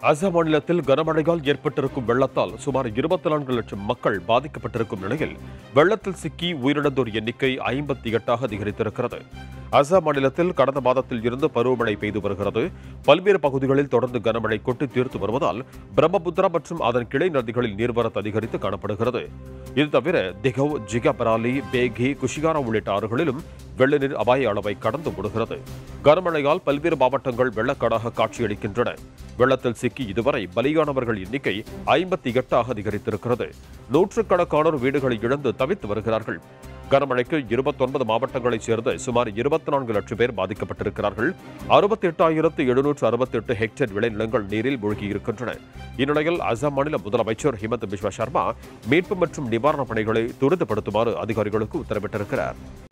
அசாம் மாநிலத்தில் கனமழையால் ஏற்பட்டிருக்கும் வெள்ளத்தால் சுமார் இருபத்தி நான்கு லட்சம் மக்கள் பாதிக்கப்பட்டிருக்கும் நிலையில் வெள்ளத்தில் சிக்கி உயிரிழந்தோர் எண்ணிக்கை ஐம்பத்தி எட்டாக அதிகரித்திருக்கிறது அசாம் மாநிலத்தில் கடந்த மாதத்தில் இருந்து பருவமழை பெய்து வருகிறது பல்வேறு பகுதிகளில் தொடர்ந்து கனமழை கொட்டி தீர்த்து வருவதால் பிரம்மபுத்திரா மற்றும் அதன் கிளை நதிகளில் நீர்வரத்து அதிகரித்து காணப்படுகிறது இது தவிர திகவ் ஜிகபராலி பேகி குஷிகாரா உள்ளிட்ட ஆறுகளிலும் வெள்ள நீர் அபாய அளவை கடந்து ஓடுகிறது கனமழையால் பல்வேறு மாவட்டங்கள் வெள்ளக்காடாக காட்சியளிக்கின்றன வெள்ளத்தில் சிக்கி இதுவரை பலியானவர்கள் எண்ணிக்கை ஐம்பத்தி எட்டாக அதிகரித்திருக்கிறது நூற்றுக்கணக்கானோர் வீடுகளை இழந்து தவித்து வருகிறார்கள் கனமழைக்கு இருபத்தொன்பது மாவட்டங்களைச் சேர்ந்த சுமார் இருபத்தி நான்கு லட்சம் பேர் பாதிக்கப்பட்டிருக்கிறார்கள் அறுபத்தி எட்டாயிரத்து எழுநூற்று அறுபத்தி எட்டு ஹெக்டேர் விளைநிலங்கள் நீரில் மூழ்கியிருக்கின்றன இந்நிலையில் அசாம் மாநில முதலமைச்சர் ஹிமந்த் பிஸ்வா சர்மா மீட்பு மற்றும் நிவாரணப் பணிகளை துரிதப்படுத்துமாறு அதிகாரிகளுக்கு உத்தரவிட்டிருக்கிறார்